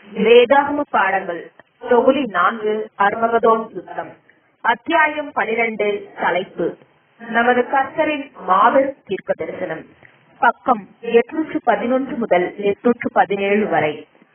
வேதாகம பாடங்கள் தொகுதி நான்கு அர்மகதோன் யுத்தம் அத்தியாயம் பனிரெண்டு தலைப்பு நமது கர்த்தரின் மாபெரும் தீர்க்க தரிசனம் பக்கம் எட்நூற்று பதினொன்று முதல் எட்நூற்று பதினேழு வரை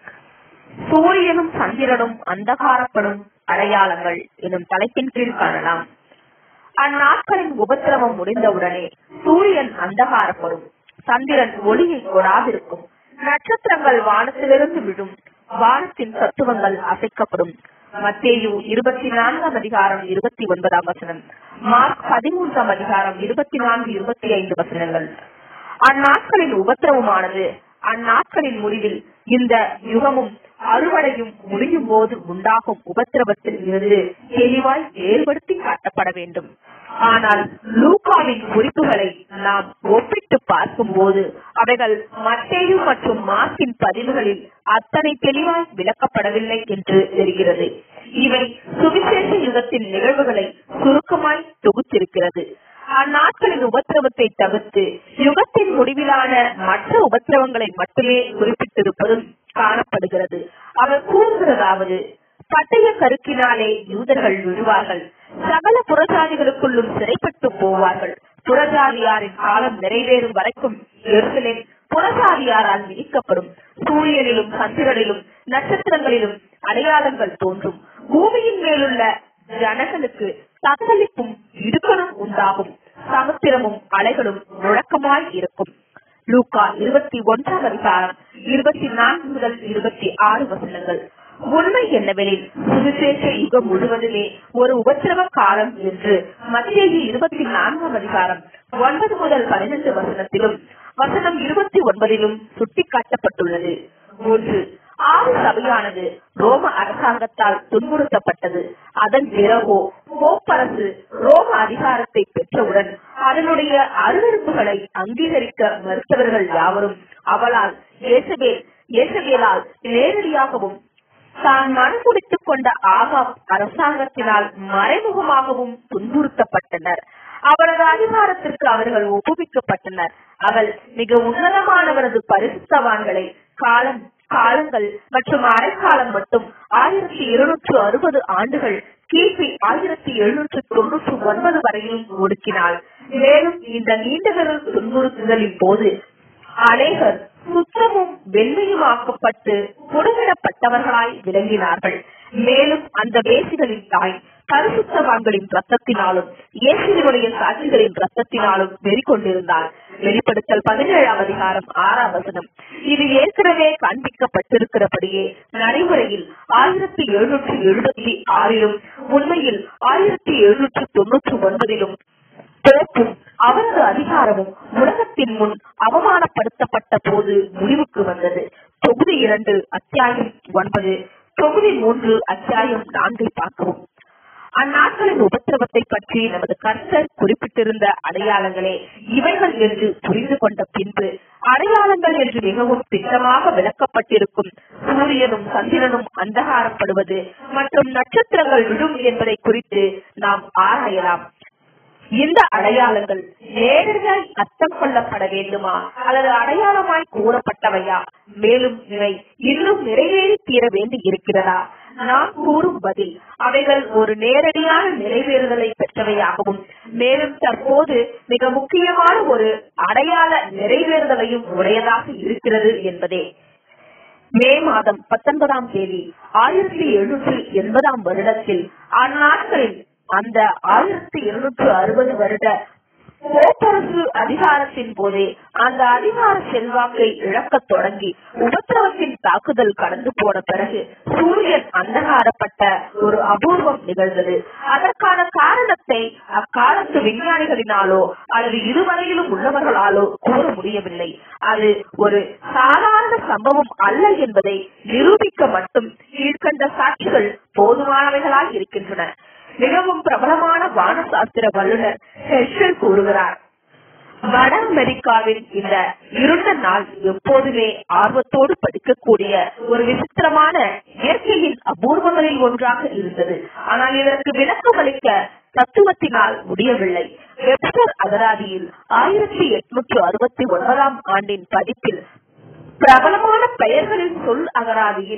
சூரியனும் சந்திரனும் அந்தகாரப்படும் அடையாளங்கள் எனும் தலைப்பின் கீழ் காணலாம் அந்நாட்களின் உபத்திரவம் முடிந்தவுடனே சூரியன் அந்தகாரப்படும் சந்திரன் ஒளியை கொடாதிருக்கும் நட்சத்திரங்கள் வானத்திலிருந்து விழும் வானத்தின் தத்துவங்கள் அசைக்கப்படும் மத்தேயு இருபத்தி நான்காம் அதிகாரம் இருபத்தி ஒன்பதாம் வசனம் மார்க் பதிமூன்றாம் அதிகாரம் இருபத்தி நான்கு இருபத்தி ஐந்து வசனங்கள் அந்நாட்களின் உபத்திரவமானது அந்நாட்களின் முடிவில் இந்த யுகமும் அறுவடையும் முடியும் போது உண்டாகும் உபத்திரவத்தில் இருந்து தெளிவாய் வேறுபடுத்தி காட்டப்பட வேண்டும் ஆனால் லூகாவின் குறிப்புகளை நாம் ஒப்பிட்டு பார்க்கும் போது அவைகள் மத்தேயு மற்றும் மார்க்கின் பதிவுகளில் அத்தனை தெளிவாய் விளக்கப்படவில்லை என்று தெரிகிறது இவை சுவிசேஷ யுகத்தின் நிகழ்வுகளை சுருக்கமாய் தொகுத்திருக்கிறது அந்நாட்களின் உபத்திரவத்தை தவிர்த்து யுகத்தின் முடிவிலான மற்ற உபத்திரவங்களை மட்டுமே குறிப்பிட்டிருப்பதும் காணப்படுகிறது அவர் கூறுகிறதாவது பட்டய கருக்கினாலே யூதர்கள் விழுவார்கள் சகல புறஜாதிகளுக்குள்ளும் சிறைப்பட்டு போவார்கள் புறஜாதியாரின் காலம் நிறைவேறும் வரைக்கும் எருசலேம் புறஜாதியாரால் விதிக்கப்படும் சூரியனிலும் சந்திரனிலும் நட்சத்திரங்களிலும் அடையாளங்கள் தோன்றும் பூமியின் மேலுள்ள ஜனங்களுக்கு தத்தளிப்பும் இடுக்கணும் உண்டாகும் சமுத்திரமும் அலைகளும் முழக்கமாய் இருக்கும் லூக்கா இருபத்தி ஒன்றாம் அதிகாரம் இருபத்தி நான்கு முதல் இருபத்தி ஆறு வசனங்கள் உண்மை என்னவெனில் சுவிசேஷ யுகம் முழுவதுமே ஒரு உபத்திரவ காலம் என்று மத்திய இருபத்தி நான்காம் அதிகாரம் ஒன்பது முதல் பன்னிரண்டு வசனத்திலும் வசனம் இருபத்தி ஒன்பதிலும் சுட்டிக்காட்டப்பட்டுள்ளது ஒன்று ஆறு சபையானது ரோம அரசாங்கத்தால் துன்புறுத்தப்பட்டது அதன் பிறகோ போப்பரசு ரோம அதிகாரத்தை பெற்றவுடன் அதனுடைய அருவறுப்புகளை அங்கீகரிக்க மறுத்தவர்கள் யாவரும் அவளால் இயேசபேல் இயேசபேலால் நேரடியாகவும் தான் மனக்குடித்துக் கொண்ட ஆகாப் அரசாங்கத்தினால் மறைமுகமாகவும் துன்புறுத்தப்பட்டனர் அவரது அதிகாரத்திற்கு அவர்கள் ஒப்புவிக்கப்பட்டனர் அவள் மிக உன்னதமானவரது பரிசுத்தவான்களை காலம் காலங்கள் மற்றும் அரைக்காலம் மட்டும் ஆயிரத்தி இருநூற்று அறுபது ஆண்டுகள் கிபி ஆயிரத்தி எழுநூற்று தொன்னூற்று ஒன்பது வரையிலும் ஒடுக்கினாள் மேலும் இந்த நீண்ட விரல் துன்புறுத்துதலின் போது அநேகர் சுத்தமும் வெண்மையுமாக்கப்பட்டு புடமிடப்பட்டவர்களாய் விளங்கினார்கள் மேலும் அந்த வேசிகளின் தாய் பரிசுத்தவான்களின் ரத்தத்தினாலும் இயேசுடைய சாட்சிகளின் ரத்தத்தினாலும் வெறிக்கொண்டிருந்தார் வெளிப்படுத்தல் பதினேழாம் அதிகாரம் ஆறாம் வசனம் இது ஏற்கனவே காண்பிக்கப்பட்டிருக்கிறபடியே நடைமுறையில் ஆயிரத்தி எழுநூற்றி எழுபத்தி ஆறிலும் உண்மையில் ஆயிரத்தி எழுநூற்றி தொன்னூற்றி ஒன்பதிலும் போப்பும் அவரது அதிகாரமும் உலகத்தின் முன் அவமானப்படுத்தப்பட்ட போது முடிவுக்கு வந்தது தொகுதி இரண்டு அத்தியாயம் ஒன்பது தொகுதி மூன்று அத்தியாயம் நான்கை பார்க்கவும் அந்நாட்களின் உபத்திரவத்தை பற்றி நமது கர்த்தர் குறிப்பிட்டிருந்த அடையாளங்களே இவைகள் என்று புரிந்து கொண்ட பின்பு அடையாளங்கள் என்று மிகவும் திட்டமாக விளக்கப்பட்டிருக்கும் சூரியனும் சந்திரனும் அந்தகாரப்படுவது மற்றும் நட்சத்திரங்கள் விடும் என்பதை குறித்து நாம் ஆராயலாம் இந்த அடையாளங்கள் நேரடியாய் அர்த்தம் கொள்ளப்பட வேண்டுமா அல்லது அடையாளமாய் கூறப்பட்டவையா மேலும் இவை இன்னும் நிறைவேறி தீர வேண்டி இருக்கிறதா நான் கூறும் பதில் அவைகள் ஒரு நேரடியான நிறைவேறுதலை பெற்றவையாகவும் மேலும் தற்போது மிக முக்கியமான ஒரு அடையாள நிறைவேறுதலையும் உடையதாக இருக்கிறது என்பதே மே மாதம் பத்தொன்பதாம் தேதி ஆயிரத்தி எழுநூற்றி எண்பதாம் வருடத்தில் அந்நாட்களில் அந்த ஆயிரத்தி இருநூற்று அறுபது வருட போப்பரசு அதிகாரத்தின் போதே அந்த அதிகார செல்வாக்கை இழக்கத் தொடங்கி உபத்திரவத்தின் தாக்குதல் கடந்து போன பிறகு சூரியன் அந்தகாரப்பட்ட ஒரு அபூர்வம் நிகழ்ந்தது அதற்கான காரணத்தை அக்காலத்து விஞ்ஞானிகளினாலோ அல்லது இதுவரையிலும் உள்ளவர்களாலோ கூற முடியவில்லை அது ஒரு சாதாரண சம்பவம் அல்ல என்பதை நிரூபிக்க மட்டும் கீழ்கண்ட சாட்சிகள் போதுமானவைகளாய் இருக்கின்றன மிகவும் பிரபலமான வானசாஸ்திர வல்லுநர் ஹெர்ஷல் கூறுகிறார் வட அமெரிக்காவின் இந்த இருண்ட நாள் எப்போதுமே ஆர்வத்தோடு படிக்கக்கூடிய ஒரு விசித்திரமான இயற்கையின் அபூர்வங்களில் ஒன்றாக இருந்தது ஆனால் இதற்கு விளக்கம் அளிக்க தத்துவத்தினால் முடியவில்லை வெப்சர் அகராதியில் ஆயிரத்தி எட்நூற்று அறுபத்தி ஒன்பதாம் ஆண்டின் பதிப்பில் பிரபலமான பெயர்களின் சொல் அகராதியில்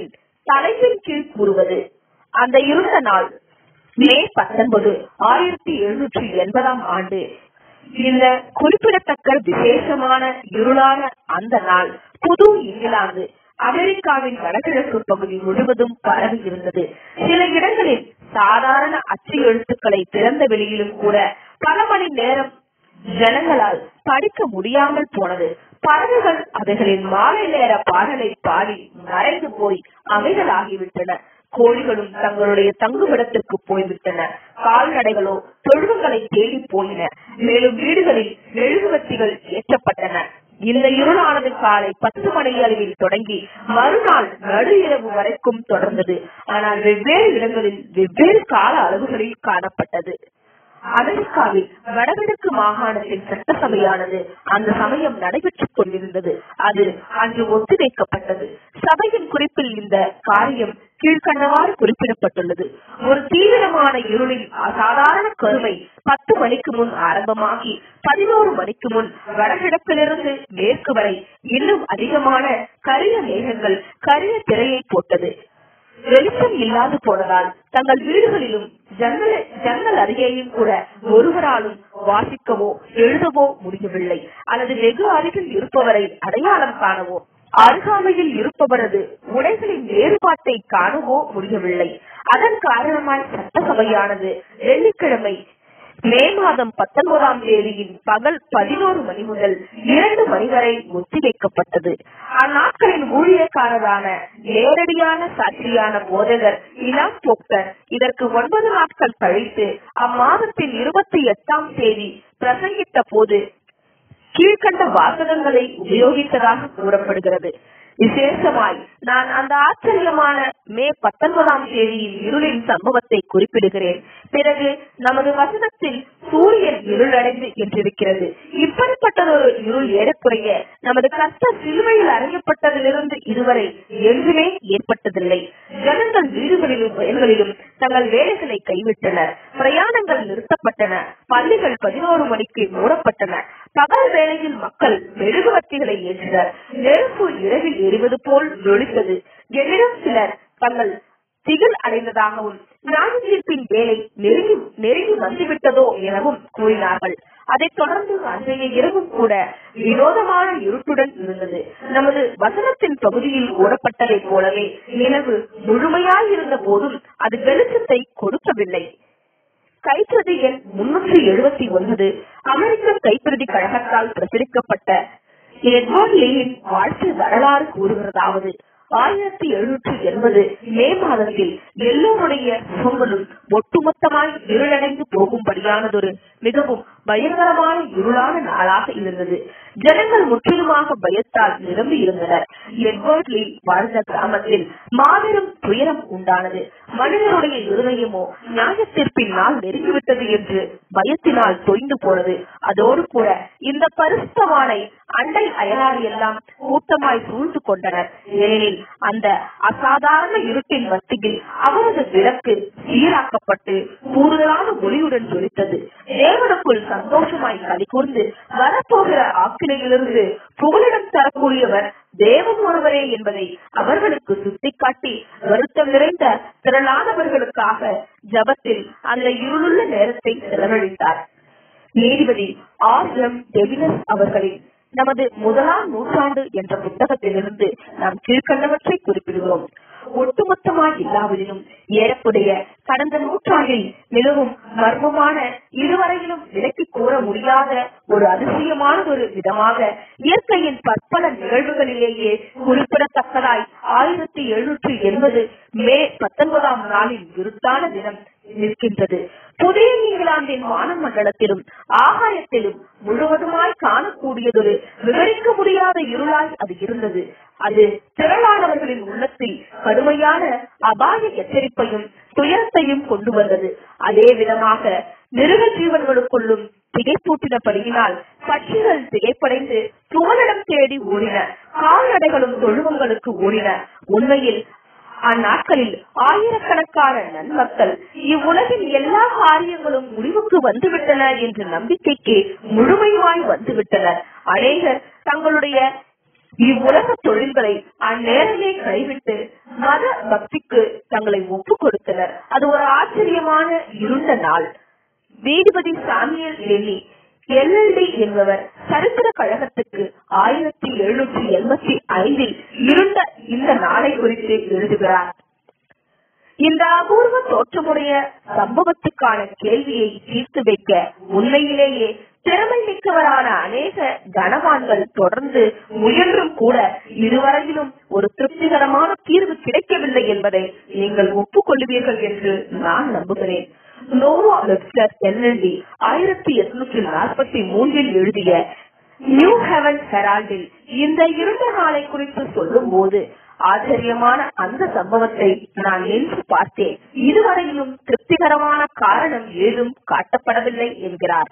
தலைப்பின் கீழ் கூறுவது அந்த இருந்த நாள் மே பத்தொன்பது ஆயிரத்தி எழுநூற்றி எண்பதாம் ஆண்டு இந்த குறிப்பிடத்தக்க விசேஷமான இருளான அந்த நாள் புது இங்கிலாந்து அமெரிக்காவின் வடகிழக்கு பகுதி முழுவதும் பரவி இருந்தது சில இடங்களில் சாதாரண அச்சு எழுத்துக்களை திறந்த வெளியிலும் கூட பல மணி நேரம் ஜனங்களால் படிக்க முடியாமல் போனது பறவைகள் அவைகளின் மாலை நேர பாடலை பாடி மறைந்து போய் அமைதலாகிவிட்டன கோழிகளும் தங்களுடைய தங்குமிடத்திற்கு போய்விட்டன கால்நடைகளோ தொழுவங்களை தேடி போயின மேலும் வீடுகளில் மெழுகுவத்திகள் ஏற்றப்பட்டன இந்த இருளானது காலை பத்து மணி அளவில் தொடங்கி மறுநாள் நடு இரவு வரைக்கும் தொடர்ந்தது ஆனால் வெவ்வேறு இடங்களில் வெவ்வேறு கால அளவுகளில் காணப்பட்டது அமெரிக்காவில் வடகிழக்கு மாகாணத்தின் சட்டசபையானது அந்த சமயம் நடைபெற்றுக் கொண்டிருந்தது அது அன்று ஒத்திவைக்கப்பட்டது சபையின் குறிப்பில் இந்த காரியம் கீழ்கண்டவாறு குறிப்பிடப்பட்டுள்ளது ஒரு தீவிரமான இருளில் அசாதாரண கருமை பத்து மணிக்கு முன் ஆரம்பமாகி பதினோரு மணிக்கு முன் வடகிழக்கிலிருந்து மேற்கு வரை இன்னும் அதிகமான கரிய மேகங்கள் கரிய திரையை போட்டது வெளிச்சம் இல்லாது போனதால் தங்கள் வீடுகளிலும் ஜன்னல் ஜன்னல் அருகேயும் கூட ஒருவராலும் வாசிக்கவோ எழுதவோ முடியவில்லை அல்லது வெகு அருகில் இருப்பவரை அடையாளம் காணவோ அருகாமையில் இருப்பவரது உடைகளின் வேறுபாட்டை காணவோ முடியவில்லை அதன் காரணமாய் சட்டசபையானது வெள்ளிக்கிழமை மே மாதம் பத்தொன்பதாம் தேதியின் பகல் பதினோரு மணி முதல் இரண்டு மணி வரை ஒத்திவைக்கப்பட்டது அந்நாட்களின் ஊழியக்காரரான நேரடியான சாட்சியான போதகர் இலாம் போக்டர் இதற்கு ஒன்பது நாட்கள் கழித்து அம்மாதத்தின் இருபத்தி எட்டாம் தேதி பிரசங்கித்த போது கீழ்கண்ட வாசகங்களை உபயோகித்ததாக கூறப்படுகிறது விசேஷமாய் நான் அந்த ஆச்சரியமான மே பத்தொன்பதாம் தேதியின் இருளின் சம்பவத்தை குறிப்பிடுகிறேன் பிறகு நமது வசனத்தில் சூரியன் இருளடைந்து என்றிருக்கிறது இப்படிப்பட்டதொரு இருள் ஏறக்குறைய நமது கஷ்ட சிலுவையில் அறையப்பட்டதிலிருந்து இதுவரை என்றுமே ஏற்பட்டதில்லை ஜனங்கள் வீடுகளிலும் வயல்களிலும் தங்கள் வேலைகளை கைவிட்டனர் பிரயாணங்கள் நிறுத்தப்பட்டன பள்ளிகள் பதினோரு மணிக்கு மூடப்பட்டன பகல் வேளையில் மக்கள் மெழுகுவர்த்திகளை ஏற்றினர் நெருப்பு இரவில் எரிவது போல் ஜொலித்தது என்னிடம் சிலர் தங்கள் திகில் அடைந்ததாகவும் நியாய தீர்ப்பின் வேலை நெருங்கி நெருங்கி வந்துவிட்டதோ எனவும் கூறினார்கள் அதைத் தொடர்ந்து அன்றைய இரவும் கூட வினோதமான இருட்டுடன் இருந்தது நமது வசனத்தின் பகுதியில் கூறப்பட்டதைப் போலவே நிலவு முழுமையாய் இருந்த போதும் அது வெளிச்சத்தை கொடுக்கவில்லை கைப்பிரதி எண் முன்னூற்றி எழுபத்தி ஒன்பது அமெரிக்க கைப்பிரதி கழகத்தால் பிரசுரிக்கப்பட்ட எட்வர்ட் லீயின் வாழ்க்கை வரலாறு கூறுகிறதாவது ஆயிரத்தி எழுநூற்றி எண்பது மே மாதத்தில் எல்லோருடைய முகங்களும் ஒட்டுமொத்தமாய் இருளடைந்து போகும்படியானதொரு மிகவும் பயங்கரமான இருளான நாளாக இருந்தது ஜனங்கள் முற்றிலுமாக பயத்தால் நிரம்பி இருந்தனர் எட்வர்ட் லீ வாழ்ந்த கிராமத்தில் மாபெரும் துயரம் உண்டானது மனிதனுடைய இருதயமோ நியாயத்திற்பின் நாள் நெருங்கிவிட்டது என்று பயத்தினால் தொய்ந்து போனது அதோடு கூட இந்த பரிசுத்தவானை அண்டை அயலாறு எல்லாம் கூட்டமாய் சூழ்ந்து கொண்டனர் ஏனெனில் அந்த அசாதாரண இருட்டின் மத்தியில் அவரது விளக்கு சீராக்கப்பட்டு கூடுதலான ஒளியுடன் ஜொலித்தது தேவனுக்குள் சந்தோஷமாய் களி கூர்ந்து வரப்போகிற ஆக்கினையிலிருந்து புகலிடம் தரக்கூடியவர் தேவன் ஒருவரே என்பதை அவர்களுக்கு சுட்டிக்காட்டி வருத்தம் நிறைந்த திரளானவர்களுக்காக ஜபத்தில் அந்த இருளுள்ள நேரத்தை செலவழித்தார் நீதிபதி ஆர் எம் டெவினஸ் அவர்களின் நமது முதலாம் நூற்றாண்டு என்ற புத்தகத்திலிருந்து நாம் கீழ்கண்டவற்றை குறிப்பிடுகிறோம் ஒட்டுமொத்தமாய் இல்லாவிடனும் ஏறக்குடைய கடந்த நூற்றாண்டில் மிகவும் மர்மமான இதுவரையிலும் விலக்கி கூற முடியாத ஒரு அதிசயமான ஒரு விதமாக இயற்கையின் பற்பல நிகழ்வுகளிலேயே குறிப்பிடத்தக்கதாய் ஆயிரத்தி எழுநூற்றி எண்பது மே பத்தொன்பதாம் நாளின் விருத்தான தினம் நிற்கின்றது புதிய இங்கிலாந்தின் வானமண்டலத்திலும் ஆகாயத்திலும் முழுவதுமாய் காணக்கூடியதொரு விவரிக்க முடியாத இருளாய் அது இருந்தது அது திரளானவர்களின் உள்ளத்தில் கடுமையான அபாய எச்சரிப்பையும் துயரத்தையும் கொண்டு வந்தது அதே விதமாக மிருக ஜீவன்களுக்குள்ளும் திகைப்பூட்டினபடியினால் பட்சிகள் திகைப்படைந்து புகலிடம் தேடி ஓடின கால்நடைகளும் தொழுவங்களுக்கு ஓடின உண்மையில் அந்நாட்களில் ஆயிரக்கணக்கான நன்மக்கள் இவ்வுலகின் எல்லா காரியங்களும் முடிவுக்கு வந்துவிட்டன என்ற நம்பிக்கைக்கு முழுமையாய் வந்துவிட்டனர் அநேகர் தங்களுடைய இவ்வுலக தொழில்களை அந்நேரமே கைவிட்டு மத பக்திக்கு தங்களை ஒப்பு கொடுத்தனர் அது ஒரு ஆச்சரியமான இருண்ட நாள் நீதிபதி சாமியல் எல்லி எல்எல்டி என்பவர் சரித்திர கழகத்துக்கு ஆயிரத்தி எழுநூற்றி எண்பத்தி ஐந்தில் இருந்த இந்த நாளை குறித்து எழுதுகிறார் இந்த அபூர்வ தோற்றமுடைய சம்பவத்துக்கான கேள்வியை தீர்த்து வைக்க உண்மையிலேயே திறமை மிக்கவரான அநேக கனவான்கள் தொடர்ந்து முயன்றும் கூட இதுவரையிலும் ஒரு திருப்திகரமான தீர்வு கிடைக்கவில்லை என்பதை நீங்கள் ஒப்புக்கொள்ளுவீர்கள் என்று நான் நம்புகிறேன் நோவா வெப்ஸ்டர் எல்எல்டி ஆயிரத்தி எட்நூற்றி நாற்பத்தி மூன்றில் எழுதிய நியூ ஹெவன் ஹெரால்டில் இந்த இருண்ட நாளை குறித்து சொல்லும் போது ஆச்சரியமான அந்த சம்பவத்தை நான் நின்று பார்த்தேன் இதுவரையிலும் திருப்திகரமான காரணம் ஏதும் காட்டப்படவில்லை என்கிறார்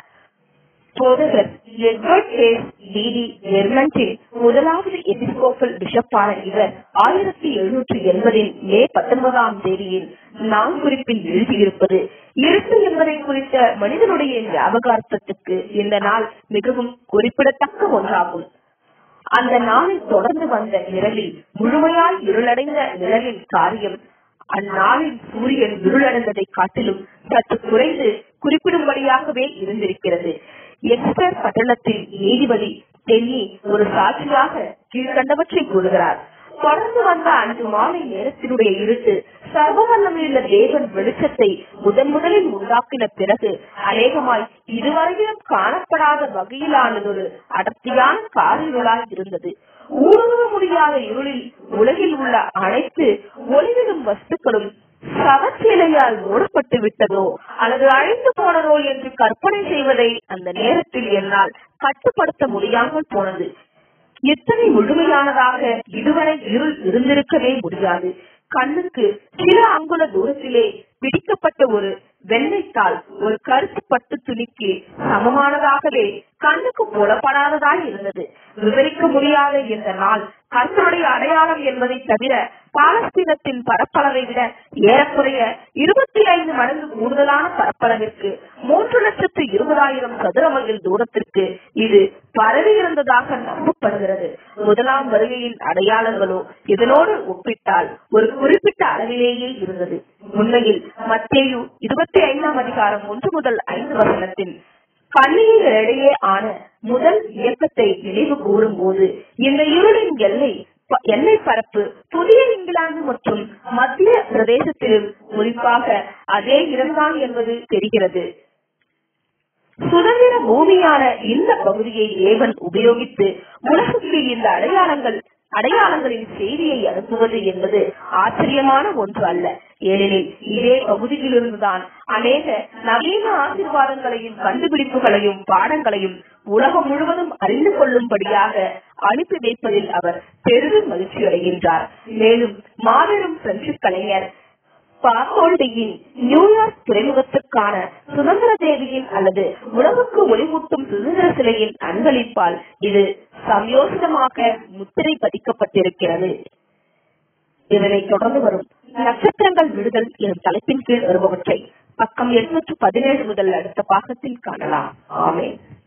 போதகர் எட்வர்ட் ஹேஸ் டிடி எர்மண்டின் முதலாவது எபிஸ்கோப்பல் பிஷப்பான இவர் ஆயிரத்தி எழுநூற்றி எண்பதில் மே பத்தொன்பதாம் தேதியில் நான் குறிப்பில் எழுதியிருப்பது இருட்டு என்பதை குறித்த மனிதனுடைய ஞாபகார்த்தத்துக்கு இந்த நாள் மிகவும் குறிப்பிடத்தக்க ஒன்றாகும் அந்த நாளில் தொடர்ந்து வந்த நிழலில் முழுமையாய் இருளடைந்த நிழலின் காரியம் அந்நாளில் சூரியன் இருளடைந்ததை காட்டிலும் சற்று குறைந்து குறிப்பிடும்படியாகவே இருந்திருக்கிறது எக்ஸ்பர் பட்டணத்தில் நீதிபதி டெல்லி ஒரு சாட்சியாக கீழ்கண்டவற்றை கூறுகிறார் தொடர்ந்து வந்த அன்று மாலை நேரத்தினுடைய இருட்டு சர்வவல்லமையுள்ள தேவன் வெளிச்சத்தை முதன் முதலில் உண்டாக்கின பிறகு அநேகமாய் இதுவரையிலும் காணப்படாத வகையிலானதொரு அடர்த்தியான காரிருளாய் இருந்தது ஊடுருவ முடியாத இருளில் உலகில் உள்ள அனைத்து ஒளிவிடும் வஸ்துக்களும் சவச்சீலையால் மூடப்பட்டு விட்டதோ அல்லது அழிந்து போனதோ என்று கற்பனை செய்வதை அந்த நேரத்தில் என்னால் கட்டுப்படுத்த முடியாமல் போனது எத்தனை முழுமையானதாக இதுவரை இருள் இருந்திருக்கவே முடியாது கண்ணுக்கு சில அங்குல தூரத்திலே பிடிக்கப்பட்ட ஒரு வெள்ளைத்தாள் ஒரு கருத்து பட்டு துணிக்கு சமமானதாகவே கண்ணுக்கு புலப்படாததாய் இருந்தது விவரிக்க முடியாத இந்த நாள் கர்த்தருடைய அடையாளம் என்பதை தவிர பாலஸ்தீனத்தின் பரப்பளவை விட ஏறக்குறைய இருபத்தி ஐந்து மடங்கு கூடுதலான பரப்பளவிற்கு மூன்று லட்சத்து இருபதாயிரம் சதுர மைல் தூரத்திற்கு இது பரவி இருந்ததாக நம்பப்படுகிறது முதலாம் வருகையின் அடையாளங்களோ இதனோடு ஒப்பிட்டால் ஒரு குறிப்பிட்ட அளவிலேயே இருந்தது உண்மையில் மத்தேயு இருபத்தி ஐந்தாம் அதிகாரம் ஒன்று முதல் ஐந்து வசனத்தின் கண்ணிகளிடையே ஆன முதல் இயக்கத்தை நினைவு கூறும் போது இந்த இருளின் எல்லை ப- எல்லை பரப்பு புதிய இங்கிலாந்து மற்றும் மத்திய பிரதேசத்திலும் குறிப்பாக அதே இடம்தான் என்பது தெரிகிறது சுதந்திர பூமியான இந்த பகுதியை தேவன் உபயோகித்து உலகுக்கு இந்த அடையாளங்கள் அடையாளங்களின் செய்தியை அனுப்புவது என்பது ஆச்சரியமான ஒன்று அல்ல ஏனெனில் இதே பகுதியிலிருந்துதான் அநேக நவீன ஆசீர்வாதங்களையும் கண்டுபிடிப்புகளையும் பாடங்களையும் உலகம் முழுவதும் அறிந்து கொள்ளும்படியாக அனுப்பி வைப்பதில் அவர் பெரிதும் மகிழ்ச்சி அடைகின்றார் மேலும் மாபெரும் பிரெஞ்சு கலைஞர் பாகோல்டியின் நியூயார்க் துறைமுகத்துக்கான சுதந்திர தேதியின் அல்லது உலகுக்கு ஒளிமூட்டும் சுதந்திர சிலையின் அன்பளிப்பால் இது சமயோசிதமாக முத்திரை பதிக்கப்பட்டிருக்கிறது இதனை தொடர்ந்து வரும் நட்சத்திரங்கள் விடுதல் எனும் தலைப்பின் கீழ் வருபவற்றை பக்கம் எட்நூற்று பதினேழு முதல் அடுத்த பாகத்தில் காணலாம் ஆமென்